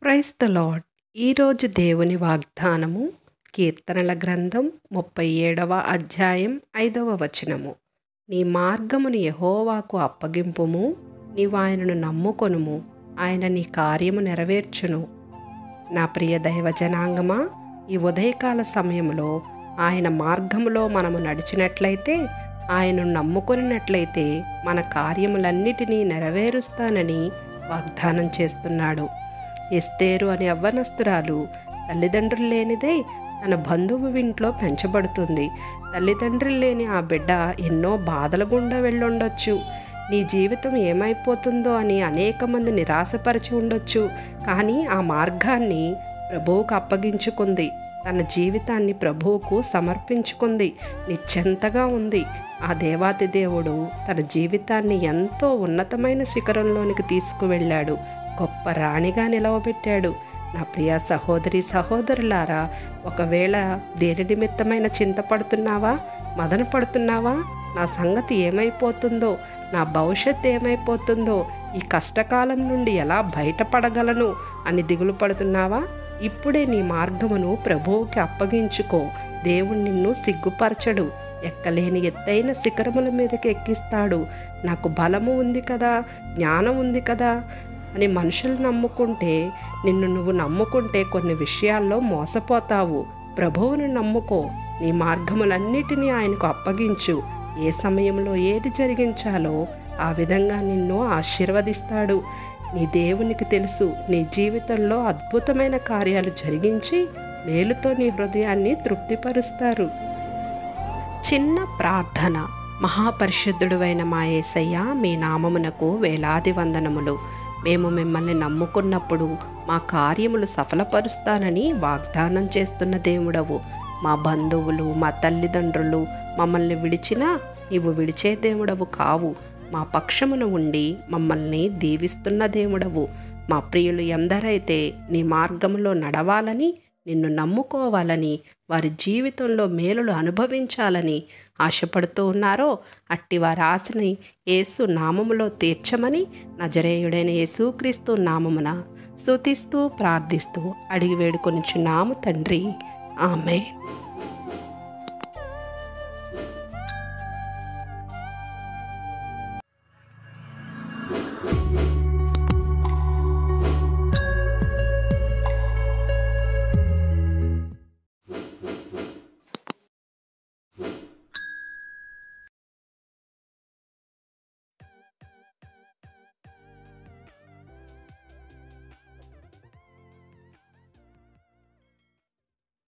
price the lord ఈరోజు దేవుని వాగ్దానము కీర్తనల గ్రంథం ముప్పై ఏడవ అధ్యాయం ఐదవ వచనము నీ మార్గమును యహోవాకు అప్పగింపుము నీవు ఆయనను నమ్ముకొనుము ఆయన నీ కార్యము నెరవేర్చును నా ప్రియ దైవ జనాంగమా ఈ ఉదయకాల సమయంలో ఆయన మార్గములో మనము నడిచినట్లయితే ఆయనను నమ్ముకొనినట్లయితే మన కార్యములన్నిటినీ నెరవేరుస్తానని వాగ్దానం చేస్తున్నాడు ఎస్తేరు అనే యవ్వనస్తురాలు తల్లిదండ్రులు లేనిదే తన బంధువు ఇంట్లో పెంచబడుతుంది తల్లిదండ్రులు లేని ఆ బిడ్డ ఎన్నో బాధల గుండా వెళ్ళుండొచ్చు నీ జీవితం ఏమైపోతుందో అని అనేక మంది నిరాశపరిచి ఉండొచ్చు కానీ ఆ మార్గాన్ని ప్రభువుకు అప్పగించుకుంది తన జీవితాన్ని ప్రభువుకు సమర్పించుకుంది నిశ్చంతగా ఉంది ఆ దేవాతి దేవుడు తన జీవితాన్ని ఎంతో ఉన్నతమైన శిఖరంలోనికి తీసుకువెళ్ళాడు గొప్ప రాణిగా నిలవబెట్టాడు నా ప్రియ సహోదరి సహోదరులారా ఒకవేళ దేని నిమిత్తమైన చింతపడుతున్నావా మదన పడుతున్నావా నా సంగతి ఏమైపోతుందో నా భవిష్యత్తు ఏమైపోతుందో ఈ కష్టకాలం నుండి ఎలా బయటపడగలను అని దిగులు పడుతున్నావా ఇప్పుడే నీ మార్గమును ప్రభువుకి అప్పగించుకో దేవుడు నిన్ను సిగ్గుపరచడు ఎక్కలేని ఎత్తైన శిఖరముల మీదకి ఎక్కిస్తాడు నాకు బలము ఉంది కదా జ్ఞానం ఉంది కదా అని మనుషులు నమ్ముకుంటే నిన్ను నువ్వు నమ్ముకుంటే కొన్ని విషయాల్లో మోసపోతావు ప్రభువును నమ్ముకో నీ మార్గములన్నిటినీ ఆయనకు అప్పగించు ఏ సమయంలో ఏది జరిగించాలో ఆ విధంగా నిన్ను ఆశీర్వదిస్తాడు నీ దేవునికి తెలుసు నీ జీవితంలో అద్భుతమైన కార్యాలు జరిగించి మేలుతో నీ హృదయాన్ని తృప్తిపరుస్తారు చిన్న ప్రార్థన మహాపరిశుద్ధుడువైన మా యేసయ్య మీ నామమునకు వేలాది వందనములు మేము మిమ్మల్ని నమ్ముకున్నప్పుడు మా కార్యములు సఫలపరుస్తానని వాగ్దానం చేస్తున్న దేవుడవు మా బంధువులు మా తల్లిదండ్రులు మమ్మల్ని విడిచినా నీవు విడిచే దేవుడవు కావు మా పక్షమున ఉండి మమ్మల్ని దీవిస్తున్న దేవుడవు మా ప్రియులు ఎందరైతే నీ మార్గంలో నడవాలని నిన్ను నమ్ముకోవాలని వారి జీవితంలో మేలులు అనుభవించాలని ఆశపడుతూ ఉన్నారో అట్టి వారి ఆశని యేసు నామములో తీర్చమని నజరేయుడైన యేసుక్రీస్తు నామమున స్తుతిస్తూ ప్రార్థిస్తూ అడిగి వేడుకొనిచున్నాము తండ్రి ఆమె